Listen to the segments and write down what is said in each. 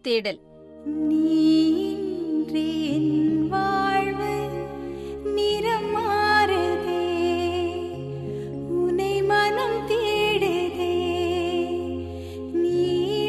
தேடல் நீன்றி என் வாழ்வு நிறம் மாறுதே உனை மனம் தேடுதே நீ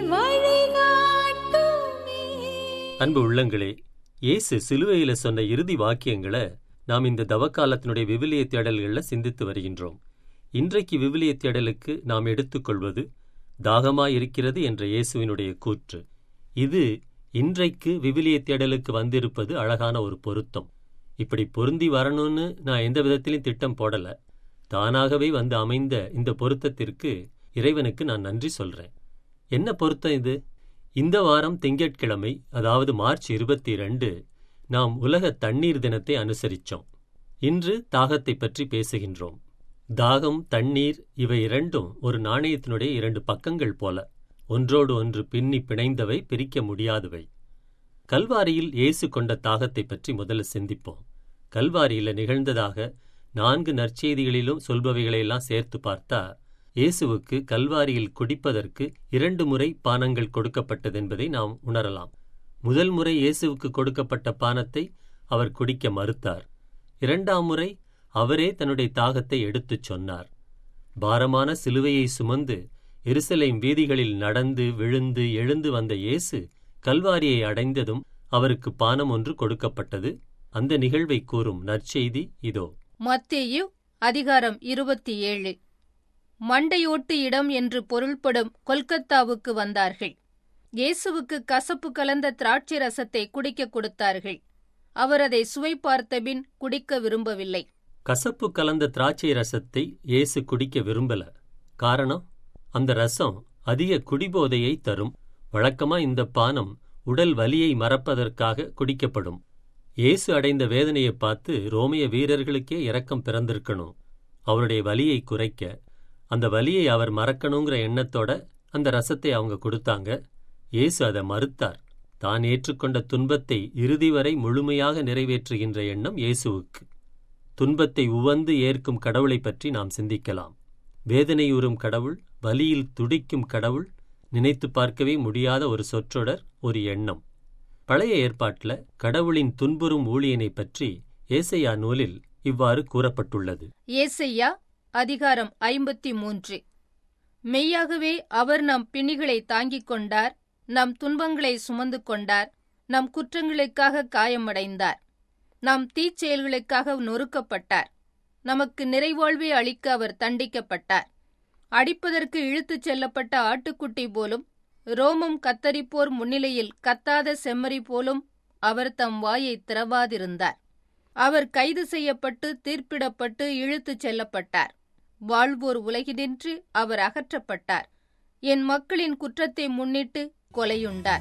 வழிகாட்டுமே அன்பு உள்ளங்களே இயேசு சிலுவையில சொன்ன இறுதி வாக்கியங்களை நாம் இந்த தவக்காலத்தினுடைய விவிலிய தேடல்கள்ல சிந்தித்து வருகின்றோம் இன்றைக்கு விவிலிய தேடலுக்கு நாம் எடுத்துக்கொள்வது தாகமாய் இருக்கிறது என்ற இயேசுவினுடைய கூற்று இது இன்றைக்கு விவிலிய தேடலுக்கு வந்திருப்பது அழகான ஒரு பொருத்தம் இப்படி பொருந்தி வரணும்னு நான் எந்த விதத்திலும் திட்டம் போடல தானாகவே வந்து அமைந்த இந்த பொருத்தத்திற்கு இறைவனுக்கு நான் நன்றி சொல்றேன் என்ன பொருத்தம் இது இந்த வாரம் திங்கட்கிழமை அதாவது மார்ச் இருபத்தி ரெண்டு நாம் உலக தண்ணீர் தினத்தை அனுசரிச்சோம் இன்று தாகத்தை பற்றி பேசுகின்றோம் தாகம் தண்ணீர் இவை இரண்டும் ஒரு நாணயத்தினுடைய இரண்டு பக்கங்கள் போல ஒன்றோடு ஒன்று பின்னி பிணைந்தவை பிரிக்க முடியாதவை கல்வாரியில் இயேசு கொண்ட தாகத்தை பற்றி முதல்ல சிந்திப்போம் கல்வாரியில நிகழ்ந்ததாக நான்கு நற்செய்திகளிலும் சொல்பவைகளையெல்லாம் சேர்த்து பார்த்தா இயேசுவுக்கு கல்வாரியில் குடிப்பதற்கு இரண்டு முறை பானங்கள் கொடுக்கப்பட்டதென்பதை நாம் உணரலாம் முதல் முறை இயேசுவுக்கு கொடுக்கப்பட்ட பானத்தை அவர் குடிக்க மறுத்தார் இரண்டாம் முறை அவரே தன்னுடைய தாகத்தை எடுத்துச் சொன்னார் பாரமான சிலுவையை சுமந்து எருசலேம் வீதிகளில் நடந்து விழுந்து எழுந்து வந்த இயேசு கல்வாரியை அடைந்ததும் அவருக்கு பானம் ஒன்று கொடுக்கப்பட்டது அந்த நிகழ்வை கூறும் நற்செய்தி இதோ மத்தேயு அதிகாரம் இருபத்தி ஏழு மண்டையோட்டு இடம் என்று பொருள்படும் கொல்கத்தாவுக்கு வந்தார்கள் இயேசுவுக்கு கசப்பு கலந்த திராட்சை ரசத்தை குடிக்க கொடுத்தார்கள் அவர் அதை சுவை பார்த்தபின் குடிக்க விரும்பவில்லை கசப்பு கலந்த திராட்சை ரசத்தை இயேசு குடிக்க விரும்பல காரணம் அந்த ரசம் அதிக குடிபோதையை தரும் வழக்கமா இந்த பானம் உடல் வலியை மறப்பதற்காக குடிக்கப்படும் இயேசு அடைந்த வேதனையை பார்த்து ரோமிய வீரர்களுக்கே இரக்கம் பிறந்திருக்கணும் அவருடைய வலியை குறைக்க அந்த வலியை அவர் மறக்கணுங்கிற எண்ணத்தோட அந்த ரசத்தை அவங்க கொடுத்தாங்க இயேசு அதை மறுத்தார் தான் ஏற்றுக்கொண்ட துன்பத்தை இறுதி வரை முழுமையாக நிறைவேற்றுகின்ற எண்ணம் இயேசுவுக்கு துன்பத்தை உவந்து ஏற்கும் கடவுளைப் பற்றி நாம் சிந்திக்கலாம் வேதனையுறும் கடவுள் வலியில் துடிக்கும் கடவுள் நினைத்து பார்க்கவே முடியாத ஒரு சொற்றொடர் ஒரு எண்ணம் பழைய ஏற்பாட்டில் கடவுளின் துன்புறும் ஊழியனை பற்றி ஏசையா நூலில் இவ்வாறு கூறப்பட்டுள்ளது ஏசையா அதிகாரம் ஐம்பத்தி மூன்று மெய்யாகவே அவர் நம் பிணிகளை தாங்கிக் கொண்டார் நம் துன்பங்களை சுமந்து கொண்டார் நம் குற்றங்களுக்காக காயமடைந்தார் நம் தீச்செயல்களுக்காக நொறுக்கப்பட்டார் நமக்கு நிறைவாழ்வை அளிக்க அவர் தண்டிக்கப்பட்டார் அடிப்பதற்கு இழுத்துச் செல்லப்பட்ட ஆட்டுக்குட்டி போலும் ரோமம் கத்தரிப்போர் முன்னிலையில் கத்தாத செம்மறி போலும் அவர் தம் வாயை திறவாதிருந்தார் அவர் கைது செய்யப்பட்டு தீர்ப்பிடப்பட்டு இழுத்துச் செல்லப்பட்டார் வாழ்வோர் உலகினின்று அவர் அகற்றப்பட்டார் என் மக்களின் குற்றத்தை முன்னிட்டு கொலையுண்டார்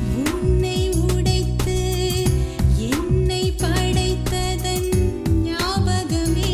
உன்னை உடைத்து என்னை படைத்ததன் ஞாபகமே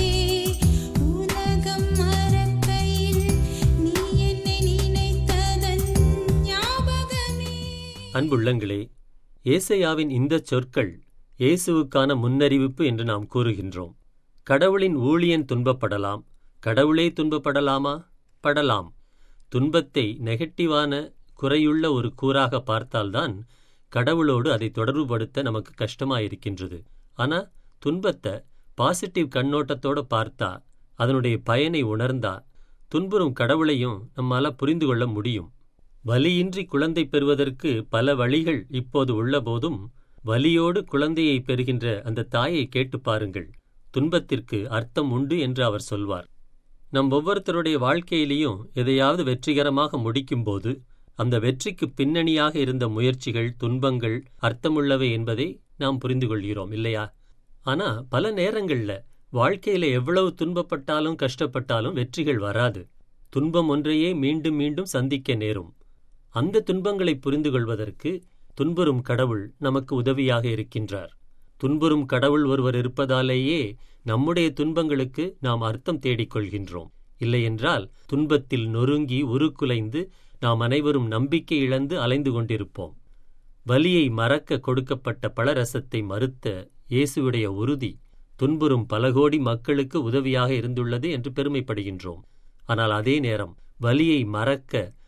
உலகம் மறக்கையில் நீ என்னை நினைத்ததன் ஞாபகமே அன்புள்ளங்களே ஏசையாவின் இந்தச் சொற்கள் இயேசுவுக்கான முன்னறிவிப்பு என்று நாம் கூறுகின்றோம் கடவுளின் ஊழியன் துன்பப்படலாம் கடவுளே துன்பப்படலாமா படலாம் துன்பத்தை நெகட்டிவான குறையுள்ள ஒரு கூறாக பார்த்தால்தான் கடவுளோடு அதை தொடர்புபடுத்த நமக்கு கஷ்டமாயிருக்கின்றது ஆனா துன்பத்தை பாசிட்டிவ் கண்ணோட்டத்தோட பார்த்தா அதனுடைய பயனை உணர்ந்தா துன்புறும் கடவுளையும் நம்மால புரிந்து கொள்ள முடியும் வலியின்றி குழந்தை பெறுவதற்கு பல வழிகள் இப்போது உள்ளபோதும் வலியோடு குழந்தையை பெறுகின்ற அந்த தாயை கேட்டுப் பாருங்கள் துன்பத்திற்கு அர்த்தம் உண்டு என்று அவர் சொல்வார் நம் ஒவ்வொருத்தருடைய வாழ்க்கையிலையும் எதையாவது வெற்றிகரமாக முடிக்கும்போது அந்த வெற்றிக்கு பின்னணியாக இருந்த முயற்சிகள் துன்பங்கள் அர்த்தமுள்ளவை என்பதை நாம் புரிந்து கொள்கிறோம் இல்லையா ஆனா பல நேரங்கள்ல வாழ்க்கையில எவ்வளவு துன்பப்பட்டாலும் கஷ்டப்பட்டாலும் வெற்றிகள் வராது துன்பம் ஒன்றையே மீண்டும் மீண்டும் சந்திக்க நேரும் அந்த துன்பங்களை புரிந்து கொள்வதற்கு துன்புறும் கடவுள் நமக்கு உதவியாக இருக்கின்றார் துன்புறும் கடவுள் ஒருவர் இருப்பதாலேயே நம்முடைய துன்பங்களுக்கு நாம் அர்த்தம் தேடிக் கொள்கின்றோம் இல்லையென்றால் துன்பத்தில் நொறுங்கி உருக்குலைந்து நாம் அனைவரும் நம்பிக்கை இழந்து அலைந்து கொண்டிருப்போம் வலியை மறக்க கொடுக்கப்பட்ட பழரசத்தை மறுத்த இயேசுவுடைய உறுதி துன்புறும் பல கோடி மக்களுக்கு உதவியாக இருந்துள்ளது என்று பெருமைப்படுகின்றோம் ஆனால் அதே நேரம் வலியை மறக்க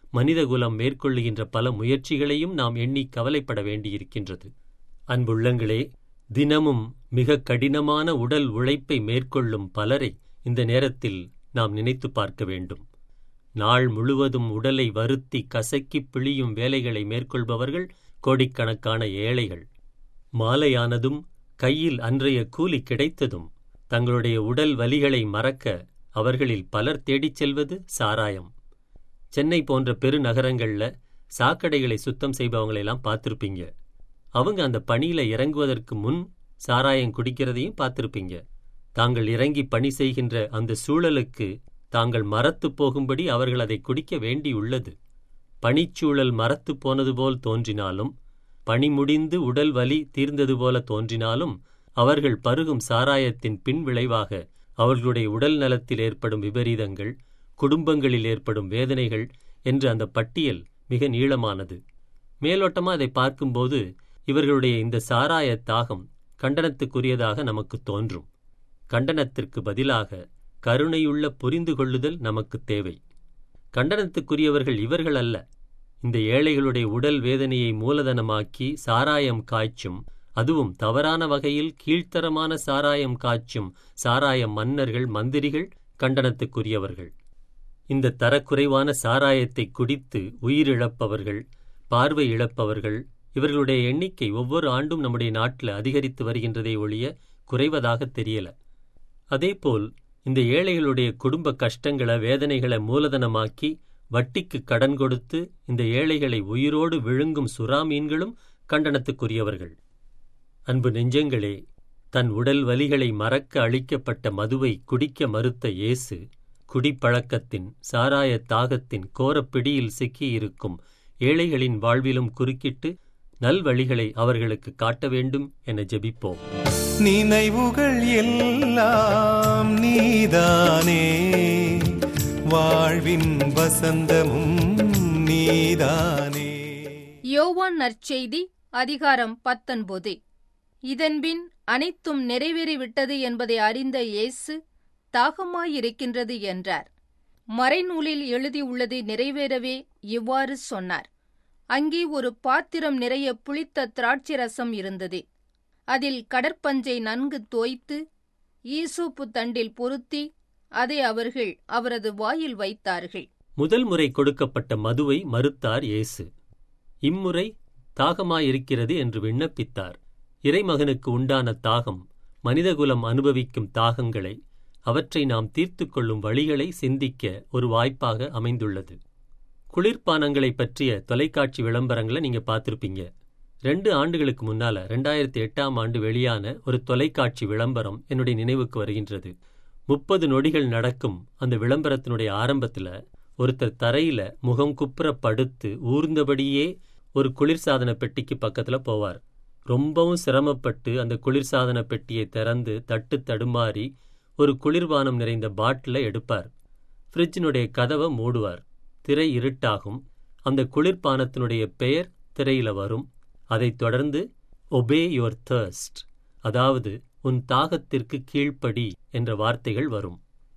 மனிதகுலம் மேற்கொள்ளுகின்ற பல முயற்சிகளையும் நாம் எண்ணி கவலைப்பட வேண்டியிருக்கின்றது அன்புள்ளங்களே தினமும் மிக கடினமான உடல் உழைப்பை மேற்கொள்ளும் பலரை இந்த நேரத்தில் நாம் நினைத்து பார்க்க வேண்டும் நாள் முழுவதும் உடலை வருத்தி கசக்கிப் பிழியும் வேலைகளை மேற்கொள்பவர்கள் கோடிக்கணக்கான ஏழைகள் மாலையானதும் கையில் அன்றைய கூலி கிடைத்ததும் தங்களுடைய உடல் வலிகளை மறக்க அவர்களில் பலர் தேடிச் செல்வது சாராயம் சென்னை போன்ற பெருநகரங்கள்ல சாக்கடைகளை சுத்தம் செய்பவங்களெல்லாம் பார்த்திருப்பீங்க அவங்க அந்த பணியில இறங்குவதற்கு முன் சாராயம் குடிக்கிறதையும் பார்த்திருப்பீங்க தாங்கள் இறங்கி பணி செய்கின்ற அந்த சூழலுக்கு தாங்கள் மரத்துப் போகும்படி அவர்கள் அதை குடிக்க வேண்டியுள்ளது பணிச்சூழல் மரத்துப் போனது போல் தோன்றினாலும் பணி முடிந்து உடல் வலி தீர்ந்தது போல தோன்றினாலும் அவர்கள் பருகும் சாராயத்தின் பின் விளைவாக அவர்களுடைய உடல் நலத்தில் ஏற்படும் விபரீதங்கள் குடும்பங்களில் ஏற்படும் வேதனைகள் என்று அந்த பட்டியல் மிக நீளமானது மேலோட்டமா அதை பார்க்கும்போது இவர்களுடைய இந்த சாராய தாகம் கண்டனத்துக்குரியதாக நமக்கு தோன்றும் கண்டனத்திற்கு பதிலாக கருணையுள்ள புரிந்து கொள்ளுதல் நமக்கு தேவை கண்டனத்துக்குரியவர்கள் இவர்கள் அல்ல இந்த ஏழைகளுடைய உடல் வேதனையை மூலதனமாக்கி சாராயம் காய்ச்சும் அதுவும் தவறான வகையில் கீழ்த்தரமான சாராயம் காய்ச்சும் சாராய மன்னர்கள் மந்திரிகள் கண்டனத்துக்குரியவர்கள் இந்த தரக்குறைவான சாராயத்தை குடித்து உயிரிழப்பவர்கள் பார்வை இழப்பவர்கள் இவர்களுடைய எண்ணிக்கை ஒவ்வொரு ஆண்டும் நம்முடைய நாட்டில் அதிகரித்து வருகின்றதை ஒழிய குறைவதாக தெரியல அதேபோல் இந்த ஏழைகளுடைய குடும்ப கஷ்டங்களை வேதனைகளை மூலதனமாக்கி வட்டிக்கு கடன் கொடுத்து இந்த ஏழைகளை உயிரோடு விழுங்கும் சுறா மீன்களும் கண்டனத்துக்குரியவர்கள் அன்பு நெஞ்சங்களே தன் உடல் வலிகளை மறக்க அளிக்கப்பட்ட மதுவை குடிக்க மறுத்த இயேசு குடிப்பழக்கத்தின் சாராய தாகத்தின் கோரப்பிடியில் சிக்கியிருக்கும் ஏழைகளின் வாழ்விலும் குறுக்கிட்டு நல்வழிகளை அவர்களுக்கு காட்ட வேண்டும் என ஜெபிப்போம் நினைவுகள் எல்லாம் நீதானே வாழ்வின் வசந்தமும் நீதானே யோவான் நற்செய்தி அதிகாரம் பத்தொன்பது இதன்பின் அனைத்தும் நிறைவேறிவிட்டது என்பதை அறிந்த இயேசு தாகமாயிருக்கின்றது என்றார் மறைநூலில் எழுதியுள்ளது நிறைவேறவே இவ்வாறு சொன்னார் அங்கே ஒரு பாத்திரம் நிறைய புளித்த திராட்சை ரசம் இருந்தது அதில் கடற்பஞ்சை நன்கு தோய்த்து ஈசோப்பு தண்டில் பொருத்தி அதை அவர்கள் அவரது வாயில் வைத்தார்கள் முதல் முறை கொடுக்கப்பட்ட மதுவை மறுத்தார் இயேசு இம்முறை தாகமாயிருக்கிறது என்று விண்ணப்பித்தார் இறைமகனுக்கு உண்டான தாகம் மனிதகுலம் அனுபவிக்கும் தாகங்களை அவற்றை நாம் தீர்த்து கொள்ளும் வழிகளை சிந்திக்க ஒரு வாய்ப்பாக அமைந்துள்ளது குளிர்பானங்களை பற்றிய தொலைக்காட்சி விளம்பரங்களை நீங்க பார்த்திருப்பீங்க ரெண்டு ஆண்டுகளுக்கு முன்னால ரெண்டாயிரத்தி எட்டாம் ஆண்டு வெளியான ஒரு தொலைக்காட்சி விளம்பரம் என்னுடைய நினைவுக்கு வருகின்றது முப்பது நொடிகள் நடக்கும் அந்த விளம்பரத்தினுடைய ஆரம்பத்துல ஒருத்தர் தரையில முகம் குப்புற படுத்து ஊர்ந்தபடியே ஒரு குளிர்சாதன பெட்டிக்கு பக்கத்துல போவார் ரொம்பவும் சிரமப்பட்டு அந்த குளிர்சாதன பெட்டியை திறந்து தட்டு தடுமாறி ஒரு குளிர்பானம் நிறைந்த பாட்டிலை எடுப்பார் ஃப்ரிட்ஜினுடைய கதவை மூடுவார் திரை இருட்டாகும் அந்த குளிர்பானத்தினுடைய பெயர் திரையில வரும் அதைத் தொடர்ந்து ஒபே யுவர் thirst அதாவது உன் தாகத்திற்கு கீழ்ப்படி என்ற வார்த்தைகள் வரும்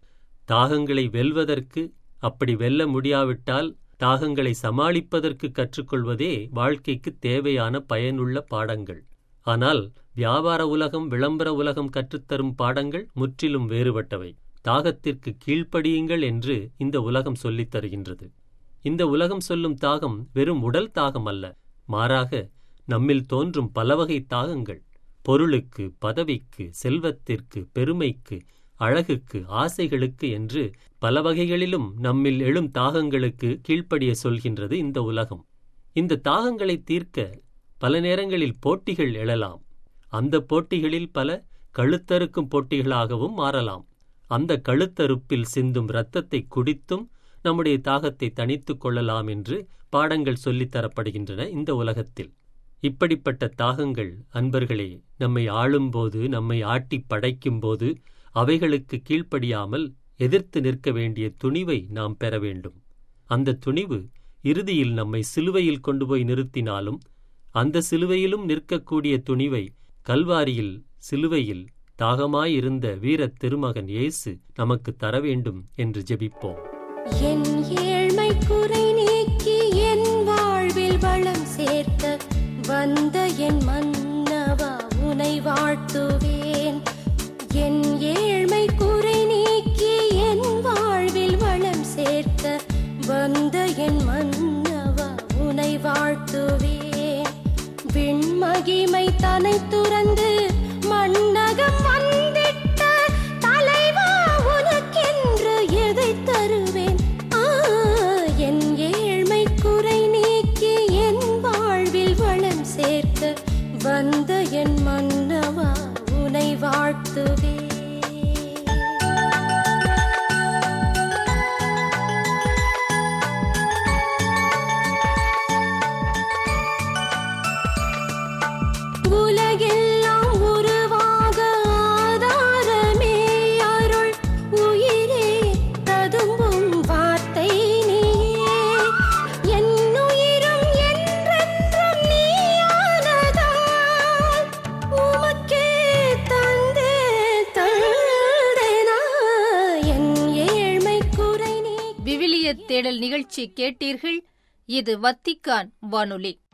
தாகங்களை வெல்வதற்கு அப்படி வெல்ல முடியாவிட்டால் தாகங்களை சமாளிப்பதற்கு கற்றுக்கொள்வதே வாழ்க்கைக்கு தேவையான பயனுள்ள பாடங்கள் ஆனால் வியாபார உலகம் விளம்பர உலகம் கற்றுத்தரும் பாடங்கள் முற்றிலும் வேறுபட்டவை தாகத்திற்கு கீழ்ப்படியுங்கள் என்று இந்த உலகம் சொல்லித் தருகின்றது இந்த உலகம் சொல்லும் தாகம் வெறும் உடல் தாகம் அல்ல மாறாக நம்மில் தோன்றும் பலவகை தாகங்கள் பொருளுக்கு பதவிக்கு செல்வத்திற்கு பெருமைக்கு அழகுக்கு ஆசைகளுக்கு என்று பல வகைகளிலும் நம்மில் எழும் தாகங்களுக்கு கீழ்ப்படிய சொல்கின்றது இந்த உலகம் இந்த தாகங்களை தீர்க்க பல நேரங்களில் போட்டிகள் எழலாம் அந்த போட்டிகளில் பல கழுத்தறுக்கும் போட்டிகளாகவும் மாறலாம் அந்த கழுத்தறுப்பில் சிந்தும் இரத்தத்தை குடித்தும் நம்முடைய தாகத்தை தணித்துக் கொள்ளலாம் என்று பாடங்கள் சொல்லித் தரப்படுகின்றன இந்த உலகத்தில் இப்படிப்பட்ட தாகங்கள் அன்பர்களே நம்மை ஆளும்போது நம்மை ஆட்டி படைக்கும்போது அவைகளுக்கு கீழ்ப்படியாமல் எதிர்த்து நிற்க வேண்டிய துணிவை நாம் பெற வேண்டும் அந்த துணிவு இறுதியில் நம்மை சிலுவையில் கொண்டு போய் நிறுத்தினாலும் அந்த சிலுவையிலும் நிற்கக்கூடிய துணிவை கல்வாரியில் சிலுவையில் தாகமாயிருந்த வீரத் திருமகன் இயேசு நமக்கு தர வேண்டும் என்று ஜெபிப்போம் என் ஏழ்மை குறை நீக்கி வந்த என் மன்னவா உனை வாழ்த்துவேன் என் ஏழ்மை குறை நீக்கி என் வாழ்வில் வளம் சேர்க்க வந்த என் மன்னவா உனை வாழ்த்துவேன் விண்மகிமை தனை துறந்து மண்ணகம் வந்திட்ட தலைவா உனக்கென்று எதை தருவேன் ஆ, என் ஏழ்மை குறை நீக்கி என் வாழ்வில் வளம் சேர்க்க வந்த என் மன்னவா உனை வாழ்த்துவேன் உலகெல்லாம் உருவாக ஆதாரமே அருள் உயிரே ததும்பும் வார்த்தை நீயே என் உயிரும் என்றென்றும் நீயானதால் உமக்கே தந்தே தந்தேனா என் ஏழ்மை குறை நீ விவிலிய தேடல் நிகழ்ச்சி கேட்டீர்கள் இது வத்திக்கான் வானொலி